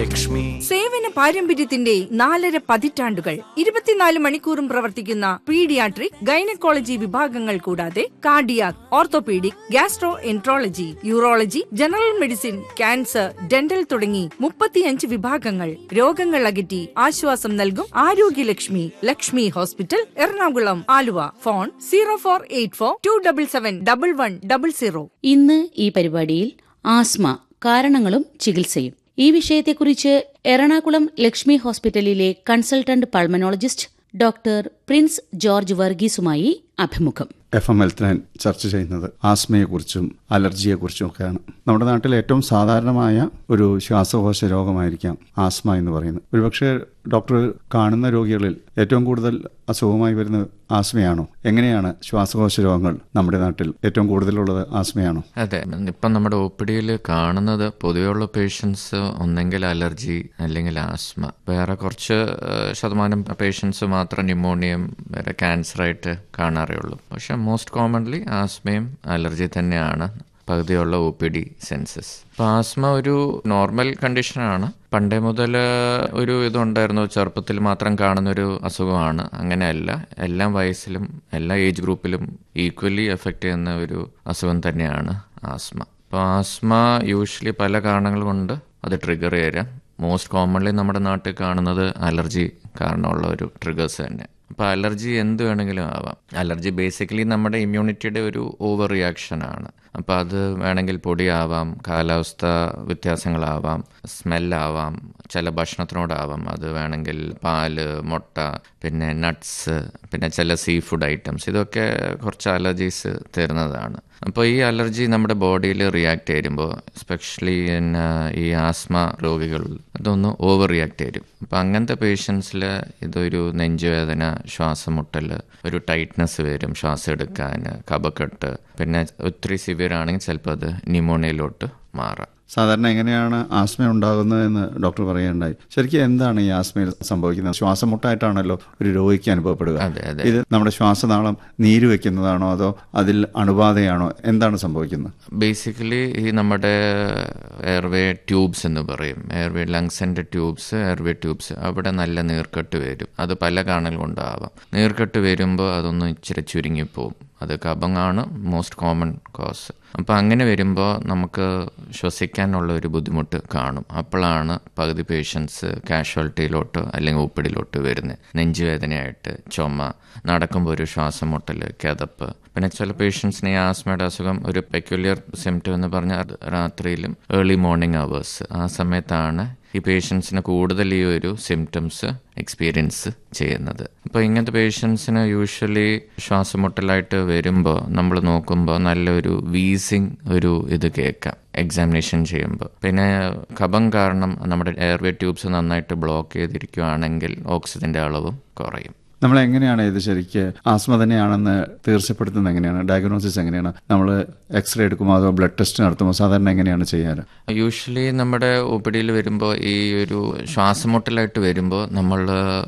ലക്ഷ്മി സേവന പാരമ്പര്യത്തിന്റെ നാലര പതിറ്റാണ്ടുകൾ ഇരുപത്തിനാല് മണിക്കൂറും പ്രവർത്തിക്കുന്ന പീഡിയാട്രിക് ഗൈനക്കോളജി വിഭാഗങ്ങൾ കൂടാതെ cardiac orthopaedic gastro enterology urology general medicine cancer dental തുടങ്ങി മുപ്പത്തിയഞ്ച് വിഭാഗങ്ങൾ രോഗങ്ങൾ അകറ്റി ആശ്വാസം നൽകും Arogyalakshmi Lakshmi hospital Ernakulam Aluva phone zero four eight four two double seven double one double zero ഇന്ന് ഈ പരിപാടിയിൽ ആസ്മ കാരണങ്ങളും ചികിത്സയും ഈ വിഷയത്തെക്കുറിച്ച് എറണാകുളം ലക്ഷ്മി ഹോസ്പിറ്റലിലെ consultant pulmonologist doctor Prince George വർഗീസുമായി അഭിമുഖം എഫ് എം ഹെൽത്ത് ലൈൻ ചർച്ച ചെയ്യുന്നത് ആസ്മയെക്കുറിച്ചും അലർജിയെക്കുറിച്ചും ഒക്കെയാണ് നമ്മുടെ നാട്ടിൽ ഏറ്റവും സാധാരണമായ ഒരു ശ്വാസകോശ രോഗമായിരിക്കാം ആസ്മ എന്ന് പറയുന്നത് ഒരുപക്ഷെ ഡോക്ടർ കാണുന്ന രോഗികളിൽ ഏറ്റവും കൂടുതൽ അസുഖമായി വരുന്ന ആസ്മയാണോ എങ്ങനെയാണ് ശ്വാസകോശ രോഗങ്ങൾ നമ്മുടെ നാട്ടിൽ ഏറ്റവും കൂടുതലുള്ളത് ആസ്മയാണോ അതെ ഇപ്പം നമ്മുടെ ഒ പി ഡിയിൽ കാണുന്നത് പൊതുവെയുള്ള പേഷ്യൻസ് ഒന്നെങ്കിൽ അലർജി അല്ലെങ്കിൽ ആസ്മ വേറെ കുറച്ച് ഏഹ്, ശതമാനം പേഷ്യൻസ് മാത്രം ന്യൂമോണിയം വേറെ ക്യാൻസറായിട്ട് കാണാറേ ഉള്ളൂ പക്ഷെ മോസ്റ്റ് കോമൺലി ആസ്മയും അലർജി തന്നെയാണ് പകുതിയുള്ള ഒ പി ഡി സെൻസസ് അപ്പോൾ ആസ്മ ഒരു നോർമൽ കണ്ടീഷനാണ് പണ്ടേ മുതൽ ഒരു ഇതുണ്ടായിരുന്നു ചെറുപ്പത്തിൽ മാത്രം കാണുന്ന ഒരു അസുഖമാണ് അങ്ങനെയല്ല എല്ലാ വയസ്സിലും എല്ലാ ഏജ് ഗ്രൂപ്പിലും ഈക്വലി എഫക്റ്റ് ചെയ്യുന്ന ഒരു അസുഖം തന്നെയാണ് ആസ്മ അപ്പോൾ ആസ്മ യൂഷ്വലി പല കാരണങ്ങൾ കൊണ്ട് അത് ട്രിഗർ ചെയ്യാം മോസ്റ്റ് കോമൺലി നമ്മുടെ നാട്ടിൽ കാണുന്നത് അലർജി കാരണമുള്ള ഒരു ട്രിഗേഴ്സ് തന്നെ അപ്പോൾ അലർജി എന്ത് വേണമെങ്കിലും ആവാം അലർജി ബേസിക്കലി നമ്മുടെ ഇമ്മ്യൂണിറ്റിയുടെ ഒരു ഓവർ റിയാക്ഷൻ ആണ് അപ്പോൾ അത് വേണമെങ്കിൽ പൊടിയാവാം കാലാവസ്ഥ വ്യത്യാസങ്ങളാവാം സ്മെല്ലാവാം ചില ഭക്ഷണത്തിനോടാവാം അത് വേണമെങ്കിൽ പാല് മുട്ട പിന്നെ നട്ട്സ് പിന്നെ ചില സീ ഫുഡ് ഐറ്റംസ് ഇതൊക്കെ കുറച്ച് അലർജീസ് തരുന്നതാണ് അപ്പോൾ ഈ അലർജി നമ്മുടെ ബോഡിയിൽ റിയാക്ട് ചെയ്യുമ്പോൾ എസ്പെഷ്യലി ഈ ആസ്മ രോഗികൾ അതൊന്ന് ഓവർ റിയാക്ട് ചെയ്യും അപ്പോൾ അങ്ങനത്തെ പേഷ്യൻസിൽ ഇതൊരു നെഞ്ചുവേദന ശ്വാസം മുട്ടൽ ഒരു ടൈറ്റ്നസ് വരും ശ്വാസം എടുക്കാൻ കപക്കെട്ട് പിന്നെ ഒത്തിരി സിവിയർ ആണെങ്കിൽ ചിലപ്പോൾ അത് ന്യൂമോണിയയിലോട്ട് മാറാം സാധാരണ എങ്ങനെയാണ് ആസ്മ ഉണ്ടാകുന്നതെന്ന് ഡോക്ടർ പറയുകയുണ്ടായി ശരിക്കും എന്താണ് ഈ ആസ്മയിൽ സംഭവിക്കുന്നത് ശ്വാസമുട്ടായിട്ടാണല്ലോ ഒരു രോഗിക്ക് അനുഭവപ്പെടുക അതെ, അതെ. ഇത് നമ്മുടെ ശ്വാസനാളം നീര് വെക്കുന്നതാണോ അതോ അതിൽ അണുബാധയാണോ എന്താണ് സംഭവിക്കുന്നത് ബേസിക്കലി ഈ നമ്മുടെ എയർവേ ട്യൂബ്സ് എന്ന് പറയും എയർവേ ലങ്സിൻ്റെ ട്യൂബ്സ് എയർവേ ട്യൂബ്സ് അവിടെ നല്ല നീർക്കെട്ട് വരും അത് പല കാരണങ്ങൾ കൊണ്ടാവാം നീർക്കെട്ട് വരുമ്പോൾ അതൊന്ന് ഇച്ചിരി ചുരുങ്ങിപ്പോവും അത് കഫമാണ് മോസ്റ്റ് കോമൺ കോസ് അപ്പോൾ അങ്ങനെ വരുമ്പോൾ നമുക്ക് ശ്വസിക്കാനുള്ള ഒരു ബുദ്ധിമുട്ട് കാണും അപ്പോഴാണ് പകുതി പേഷ്യൻസ് കാഷ്വാലിറ്റിയിലോട്ട് അല്ലെങ്കിൽ ഉപ്പിടിലോട്ട് വരുന്നത് നെഞ്ചുവേദനയായിട്ട് ചുമ നടക്കുമ്പോൾ ഒരു ശ്വാസം മുട്ടൽ കിതപ്പ് പിന്നെ ചില പേഷ്യൻസിന് ഈ ആസ്മയുടെ അസുഖം ഒരു പെക്യുലിയർ സിംറ്റം എന്ന് പറഞ്ഞാൽ അത് രാത്രിയിലും ഏർലി മോർണിംഗ് അവേഴ്സ് ആ സമയത്താണ് ഈ പേഷ്യൻസിന് കൂടുതൽ ഈ ഒരു സിംറ്റംസ് എക്സ്പീരിയൻസ് ചെയ്യുന്നത് അപ്പോൾ ഇങ്ങനത്തെ പേഷ്യൻസിന് യൂഷ്വലി ശ്വാസമുട്ടലായിട്ട് വരുമ്പോൾ നമ്മൾ നോക്കുമ്പോൾ നല്ലൊരു വീസിങ് ഒരു ഇത് കേൾക്കാം എക്സാമിനേഷൻ ചെയ്യുമ്പോൾ പിന്നെ കഫം കാരണം നമ്മുടെ എയർവേ ട്യൂബ്സ് നന്നായിട്ട് ബ്ലോക്ക് ചെയ്തിരിക്കുകയാണെങ്കിൽ ഓക്സിജൻ്റെ അളവും കുറയും നമ്മൾ എങ്ങനെയാണ് ഇത് ശരിക്ക് ആസ്മ തന്നെയാണെന്ന് തീർച്ചപ്പെടുത്തുന്നത് എങ്ങനെയാണ് ഡയഗ്നോസിസ് എങ്ങനെയാണ് നമ്മൾ എക്സ്റേ എടുക്കുമോ അതോ ബ്ലഡ് ടെസ്റ്റ് നടത്തുമോ സാധാരണ എങ്ങനെയാണ് ചെയ്യാറ് യൂഷ്വലി നമ്മുടെ ഒ പി ഡിയിൽ വരുമ്പോൾ ഈ ഒരു ശ്വാസമുട്ടലായിട്ട് വരുമ്പോൾ നമ്മൾ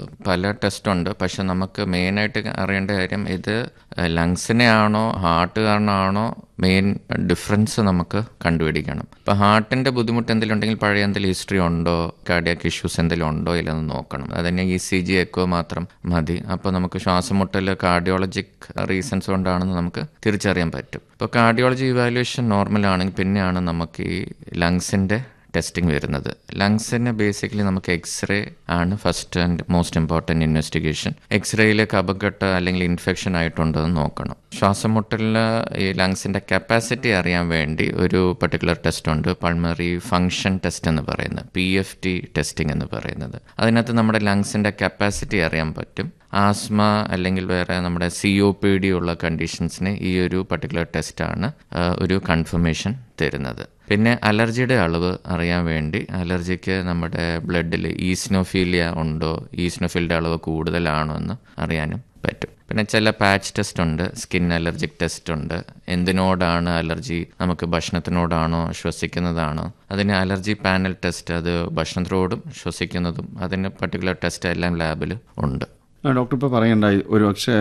പല ടെസ്റ്റ് ഉണ്ട് പക്ഷെ നമുക്ക് മെയിനായിട്ട് അറിയേണ്ട കാര്യം ഇത് ലങ്സിനെ ആണോ ഹാർട്ട് കാരണമാണോ മെയിൻ ഡിഫറൻസ് നമുക്ക് കണ്ടുപിടിക്കണം ഇപ്പോൾ ഹാർട്ടിൻ്റെ ബുദ്ധിമുട്ട് എന്തെങ്കിലും ഉണ്ടെങ്കിൽ പഴയ എന്തെങ്കിലും ഹിസ്റ്ററി ഉണ്ടോ കാർഡിയാക് ഇഷ്യൂസ് എന്തെങ്കിലും ഉണ്ടോ ഇല്ലെന്ന് നോക്കണം അതിന് ഇ സി ജി എക്കോ മാത്രം മതി അപ്പോൾ നമുക്ക് ശ്വാസമുട്ടൽ കാർഡിയോളജിക് റീസൺസ് കൊണ്ടാണെന്ന് നമുക്ക് തിരിച്ചറിയാൻ പറ്റും ഇപ്പോൾ കാർഡിയോളജി ഇവാലുവേഷൻ നോർമൽ ആണെങ്കിൽ പിന്നെയാണ് നമുക്ക് ഈ ലങ്സിൻ്റെ ടെസ്റ്റിംഗ് വരുന്നത് ലങ്സിന് ബേസിക്കലി നമുക്ക് എക്സ്റേ ആണ് first and most important investigation എക്സ്റേയിൽ കപക്കെട്ട് അല്ലെങ്കിൽ ഇൻഫെക്ഷൻ ആയിട്ടുണ്ടോ എന്ന് നോക്കണം ശ്വാസമുട്ടലിൽ ഈ ലങ്സിൻ്റെ കപ്പാസിറ്റി അറിയാൻ വേണ്ടി ഒരു പർട്ടിക്കുലർ ടെസ്റ്റ് ഉണ്ട് പൾമറി ഫങ്ഷൻ ടെസ്റ്റ് എന്ന് പറയുന്നത് പി എഫ് ടി ടെസ്റ്റിംഗ് എന്ന് പറയുന്നത് അതിനകത്ത് നമ്മുടെ ലങ്സിൻ്റെ കപ്പാസിറ്റി അറിയാൻ പറ്റും ആസ്മ അല്ലെങ്കിൽ വേറെ നമ്മുടെ സി ഒ പി ഡി ഉള്ള കണ്ടീഷൻസിന് ഈ ഒരു പർട്ടിക്കുലർ ടെസ്റ്റാണ് ഒരു കൺഫർമേഷൻ തരുന്നത് പിന്നെ അലർജിയുടെ അളവ് അറിയാൻ വേണ്ടി അലർജിക്ക് നമ്മുടെ ബ്ലഡിൽ ഈസ്നോഫീലിയ ഉണ്ടോ ഈസ്നോഫീലിയുടെ അളവ് കൂടുതലാണോ എന്ന് അറിയാനും പറ്റും പിന്നെ ചില പാച്ച് ടെസ്റ്റ് ഉണ്ട് സ്കിൻ അലർജിക് ടെസ്റ്റ് ഉണ്ട് എന്തിനോടാണ് അലർജി നമുക്ക് ഭക്ഷണത്തിനോടാണോ ശ്വസിക്കുന്നതാണോ അതിന് അലർജി പാനൽ ടെസ്റ്റ് അത് ഭക്ഷണത്തിനോടും ശ്വസിക്കുന്നതും അതിന് പർട്ടിക്കുലർ ടെസ്റ്റ് എല്ലാം ലാബിൽ ഉണ്ട് ഡോക്ടർ ഇപ്പോൾ പറയണ്ടായി ഒരു പക്ഷേ